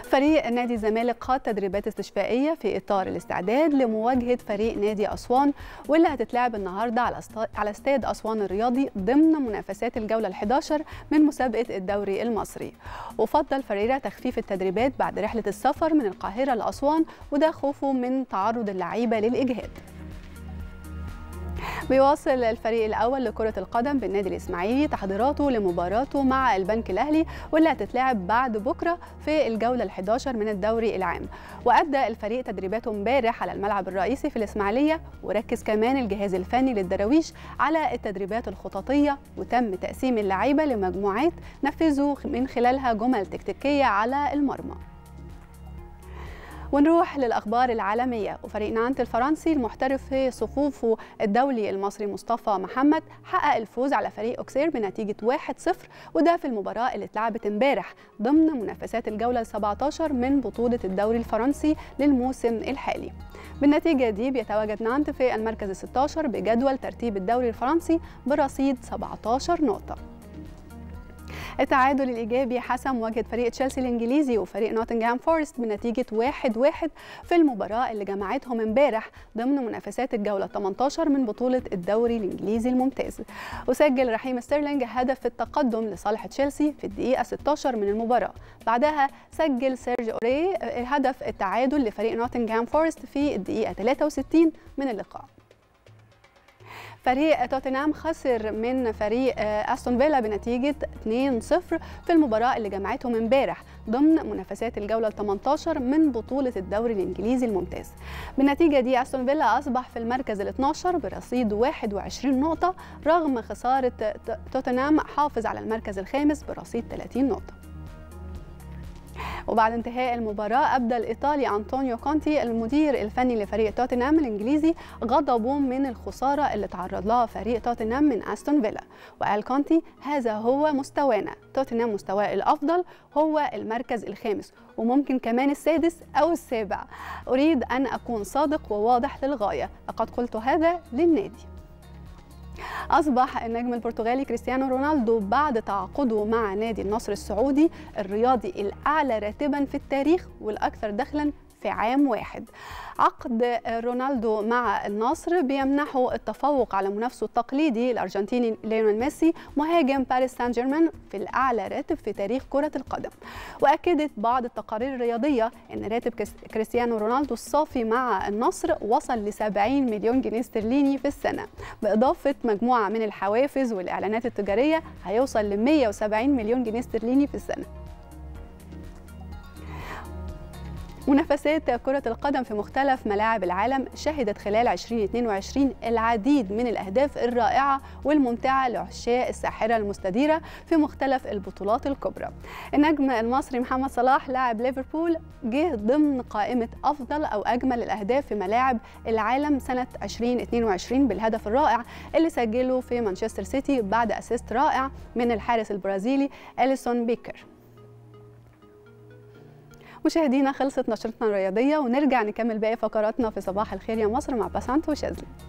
فريق نادي الزمالك خاض تدريبات استشفائيه في اطار الاستعداد لمواجهه فريق نادي اسوان واللي هتتلعب النهارده على على استاد اسوان الرياضي ضمن منافسات الجوله ال11 من مسابقه الدوري المصري وفضل فريرة تخفيف التدريبات بعد رحله السفر من القاهره لاسوان وده خوفه من تعرض اللعيبه للاجهاد بيواصل الفريق الاول لكره القدم بالنادي الاسماعيلي تحضيراته لمباراته مع البنك الاهلي واللي هتتلعب بعد بكره في الجوله ال11 من الدوري العام وادى الفريق تدريباته امبارح على الملعب الرئيسي في الاسماعيليه وركز كمان الجهاز الفني للدراويش على التدريبات الخططيه وتم تقسيم اللعيبه لمجموعات نفذوا من خلالها جمل تكتيكيه على المرمى ونروح للاخبار العالميه وفريق نانت الفرنسي المحترف في صفوفه الدولي المصري مصطفى محمد حقق الفوز على فريق اوكسير بنتيجه 1-0 وده في المباراه اللي اتلعبت امبارح ضمن منافسات الجوله ال17 من بطوله الدوري الفرنسي للموسم الحالي بالنتيجه دي بيتواجد نانت في المركز ال 16 بجدول ترتيب الدوري الفرنسي برصيد 17 نقطه التعادل الايجابي حسم مواجهه فريق تشيلسي الانجليزي وفريق نوتنغهام فورست بنتيجه 1-1 في المباراه اللي جمعتهم امبارح ضمن منافسات الجوله 18 من بطوله الدوري الانجليزي الممتاز وسجل رحيم ستيرلينج هدف التقدم لصالح تشيلسي في الدقيقه 16 من المباراه بعدها سجل سيرج اوري هدف التعادل لفريق نوتنغهام فورست في الدقيقه 63 من اللقاء فريق توتنهام خسر من فريق استون فيلا بنتيجه 2-0 في المباراه اللي جمعتهم امبارح ضمن منافسات الجوله ال18 من بطوله الدوري الانجليزي الممتاز. بالنتيجه دي استون فيلا اصبح في المركز ال12 برصيد 21 نقطه رغم خساره توتنهام حافظ على المركز الخامس برصيد 30 نقطه. وبعد انتهاء المباراة أبدى الإيطالي أنطونيو كونتي المدير الفني لفريق توتنهام الإنجليزي غضبه من الخسارة اللي تعرض لها فريق توتنهام من أستون فيلا وقال كونتي هذا هو مستوانا توتنهام مستواه الأفضل هو المركز الخامس وممكن كمان السادس أو السابع أريد أن أكون صادق وواضح للغاية لقد قلت هذا للنادي أصبح النجم البرتغالي كريستيانو رونالدو بعد تعاقده مع نادي النصر السعودي الرياضي الأعلى راتبا في التاريخ والأكثر دخلا في عام واحد عقد رونالدو مع النصر بيمنحه التفوق على منافسه التقليدي الارجنتيني ليونيل ميسي مهاجم باريس سان جيرمان في الاعلى راتب في تاريخ كره القدم واكدت بعض التقارير الرياضيه ان راتب كريستيانو رونالدو الصافي مع النصر وصل ل 70 مليون جنيه استرليني في السنه باضافه مجموعه من الحوافز والاعلانات التجاريه هيوصل ل 170 مليون جنيه استرليني في السنه منافسات كرة القدم في مختلف ملاعب العالم شهدت خلال 2022 العديد من الأهداف الرائعة والممتعة لعشاق الساحرة المستديرة في مختلف البطولات الكبرى. النجم المصري محمد صلاح لاعب ليفربول جه ضمن قائمة أفضل أو أجمل الأهداف في ملاعب العالم سنة 2022 بالهدف الرائع اللي سجله في مانشستر سيتي بعد أسيست رائع من الحارس البرازيلي أليسون بيكر. مشاهدينا خلصت نشرتنا الرياضيه ونرجع نكمل باقي فقراتنا في صباح الخير يا مصر مع بسانت وشاذلي